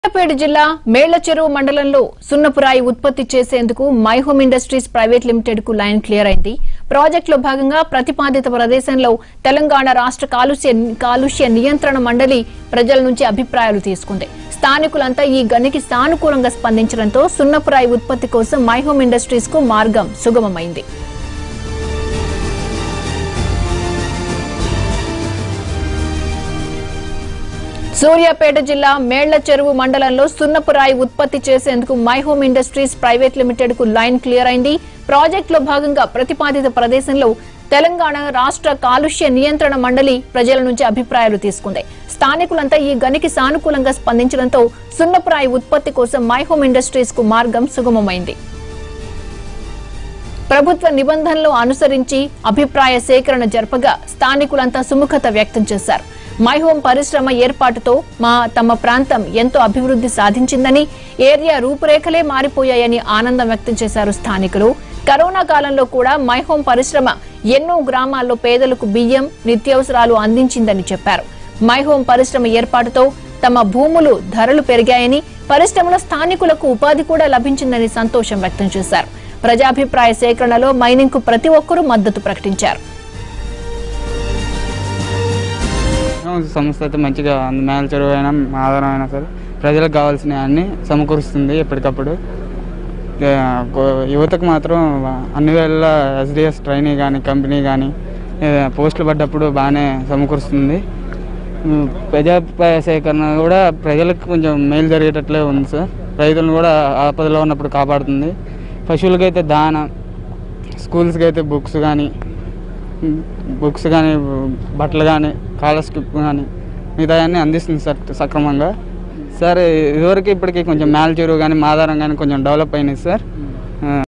సూర్యాపేట జిల్లా మేళ్ల చెరువు మండలంలో సున్నపురాయి ఉత్పత్తి చేసేందుకు మైహోమ్ ఇండస్ట్రీస్ ప్రైవేట్ లిమిటెడ్ కు లైన్ క్లియర్ అయింది ప్రాజెక్టులో భాగంగా ప్రతిపాదిత ప్రదేశంలో తెలంగాణ రాష్ట్ర కాలుష్య కాలుష్య నియంత్రణ మండలి ప్రజల నుంచి అభిప్రాయాలు తీసుకుంది స్థానికులంతా ఈ గనికి సానుకూలంగా స్పందించడంతో సున్నపురాయి ఉత్పత్తి కోసం మైహోమ్ ఇండస్ట్రీస్ కు మార్గం సుగమమైంది సూర్యాపేట జిల్లా మేళ్ల చెరువు మండలంలో సున్నపురాయి ఉత్పత్తి చేసేందుకు మైహోమ్ ఇండస్ట్రీస్ ప్రైవేట్ లిమిటెడ్ కు లైన్ క్లియర్ అయింది ప్రాజెక్టులో భాగంగా ప్రతిపాదిత ప్రదేశంలో తెలంగాణ రాష్ట్ర కాలుష్య నియంత్రణ మండలి ప్రజల నుంచి అభిప్రాయాలు తీసుకుంది స్థానికులంతా ఈ గనికి సానుకూలంగా స్పందించడంతో సున్నపురాయి ఉత్పత్తి కోసం మైహోమ్ ఇండస్ట్రీస్ కు మార్గం సుగమమైంది ప్రభుత్వ నిబంధనలు అనుసరించి అభిప్రాయ సేకరణ జరపగా స్థానికులంతా సుముఖత వ్యక్తం చేశారు మైహోం పరిశ్రమ ఏర్పాటుతో మా తమ ప్రాంతం ఎంతో అభివృద్ధి సాధించిందని ఏరియా రూపురేఖలే మారిపోయాయని ఆనందం వ్యక్తం చేశారు స్థానికులు కరోనా కాలంలో కూడా మైహోం పరిశ్రమ ఎన్నో గ్రామాల్లో పేదలకు బియ్యం నిత్యావసరాలు అందించిందని చెప్పారు మైహోం పరిశ్రమ ఏర్పాటుతో తమ భూములు ధరలు పెరిగాయని పరిశ్రమలో స్థానికులకు ఉపాధి కూడా లభించిందని సంతోషం వ్యక్తం చేశారు ప్రజాభిప్రాయ సేకరణలో మైనింగ్ కు ప్రతి ఒక్కరూ మద్దతు ప్రకటించారు సంస్థ అయితే మంచిగా మేల చెరువు అయినా ఆధారం అయినా సరే ప్రజలకు కావాల్సిన అన్ని సమకూరుస్తుంది ఎప్పటికప్పుడు ఏ, కో- యువతకు మాత్రం అన్ని వేళ ఎస్డిఎస్ ట్రైనీ కానీ కంపెనీ కానీ పోస్టులు పడ్డప్పుడు బాగానే సమకూరుస్తుంది ఉమ్, ప్రజాభిప్రాయ సేకరణ కూడా ప్రజలకు కొంచెం మేలు జరిగేటట్లే ఉంది సార్ రైతులను కూడా ఆపదలో ఉన్నప్పుడు కాపాడుతుంది పశువులకైతే దాన స్కూల్స్కి అయితే బుక్స్ కానీ బుక్స్ కానీ బట్టలు కానీ స్కాలర్షిప్ కానీ మిగతా అన్నీ అందిస్తుంది సార్ సక్రమంగా సార్ ఇదివరకు ఇప్పటికి కొంచెం మేల చెరువు కానీ మాదారం కానీ కొంచెం డెవలప్ అయినాయి సార్ ఆ,